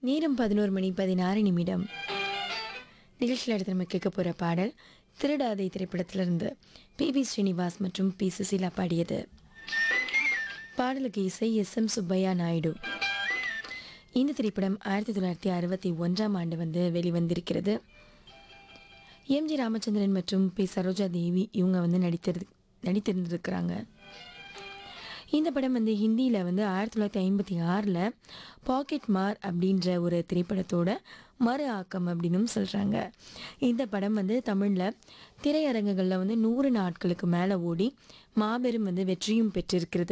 நேரம் பதினோரு மணி பதினாறு நிமிடம் நிகழ்ச்சியில் அடுத்து நம்ம கேட்க போகிற பாடல் திருடாதை திரைப்படத்திலிருந்து பி பி ஸ்ரீனிவாஸ் மற்றும் பி சுசீலா பாடியது பாடலுக்கு இசை எஸ் எம் சுப்பையா நாயுடு இந்த திரைப்படம் ஆயிரத்தி தொள்ளாயிரத்தி அறுபத்தி ஒன்றாம் ஆண்டு வந்து வெளிவந்திருக்கிறது எம் ஜி ராமச்சந்திரன் மற்றும் பி சரோஜா தேவி இவங்க வந்து நடித்திரு நடித்திருந்திருக்கிறாங்க இந்த படம் வந்து ஹிந்தியில் வந்து ஆயிரத்தி தொள்ளாயிரத்தி ஐம்பத்தி ஆறில் பாக்கெட் மார் அப்படின்ற ஒரு திரைப்படத்தோட மறு ஆக்கம் அப்படின்னும் சொல்கிறாங்க இந்த படம் வந்து தமிழில் திரையரங்குகளில் வந்து நூறு நாட்களுக்கு மேலே ஓடி மாபெரும் வந்து வெற்றியும் பெற்றிருக்கிறது